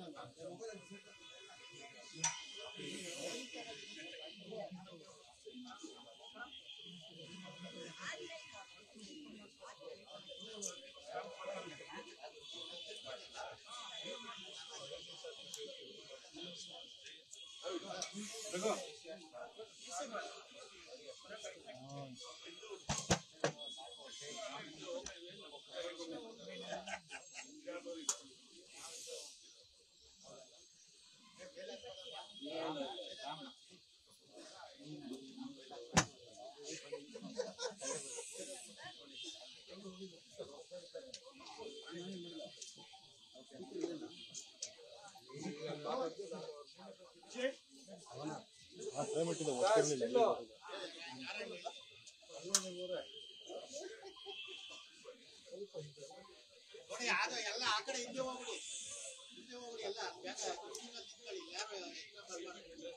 ನೋಡಿ ಅದು ಎಲ್ಲ ಆ ಕಡೆ ಹಿಂದೆ ಹೋಗ್ಬಿಡಿ ಹಿಂದೆ ಹೋಗ್ಬಿಡಿ ಎಲ್ಲ ಬೇಗ ಕುರ್ಚಿನಲ್ಲಿ ನಿಂತ್ಕೊಳ್ಳಿ ಯಾರು extra ಬರ್ಬಾರ್ದು.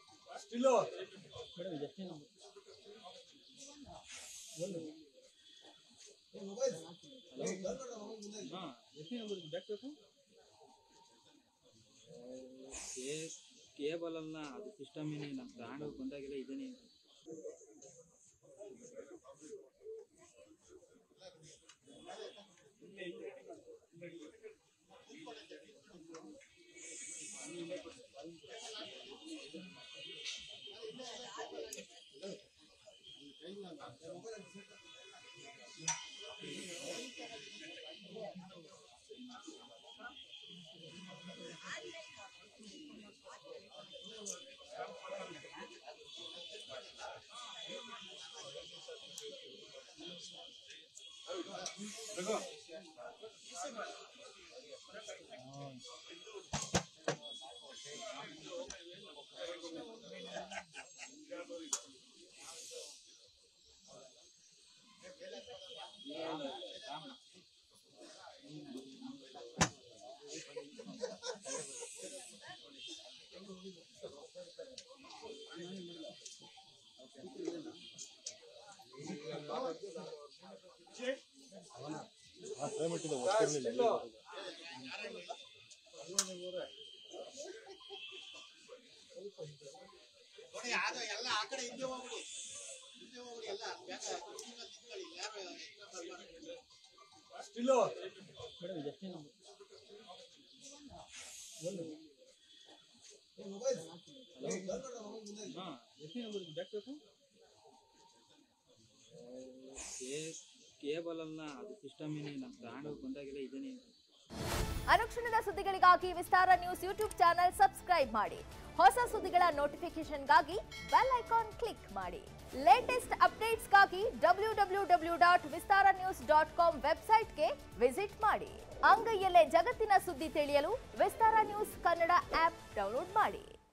ಕೇಬಲ್ ಅಲ್ಲ ಅದು ಸಿಸ್ಟಮ್ ಏನೇ ನಮ್ಮ ತಗೊಂಡು ಬಂದಾಗೆಲ್ಲ ಇದೇನೆ ನೋಡಿ ಅದು ಎಲ್ಲ ಆ ಕಡೆ ಹಿಂದೆ ಹೋಗ್ಬಿಡಿ ಹಿಂದೆ ಹೋಗ್ಬಿಡಿ ಎಲ್ಲ ಬೇಗ ಕುರ್ಚಿನಲ್ಲಿ ನಿಂತ್ಕೊಳ್ಳಿ ಯಾರು extra ಬರ್ಬಾರ್ದು. ಕೇಬಲ್ ಅಲ್ಲ ಅದು ಸಿಸ್ಟಮ್ ಏನೇ ನಮ್ಮ ತಗೊಂಡು ಬಂದಾಗೆಲ್ಲ ಇದೇನೆ ಅನುಕ್ಷಣದ ಸುದ್ದಿಗಳಿಗಾಗಿ Vistara news YouTube channel subscribe ಮಾಡಿ ಹೊಸ ಸುದ್ದಿಗಳ ನೋಟಿಫಿಕೇಶನ್ಗಾಗಿ ಬೆಲ್ ಐಕಾನ್ ಕ್ಲಿಕ್ ಮಾಡಿ ಲೇಟೆಸ್ಟ್ ಅಪ್ಡೇಟ್ಸ್ಗಾಗಿ W W W dot Vistara news dot com ವೆಬ್ಸೈಟ್ಗೆ ವಿಸಿಟ್ ಮಾಡಿ ಅಂಗೈಯಲ್ಲೇ ಜಗತ್ತಿನ ಸುದ್ದಿ ತಿಳಿಯಲು Vistara news Kannada app download ಮಾಡಿ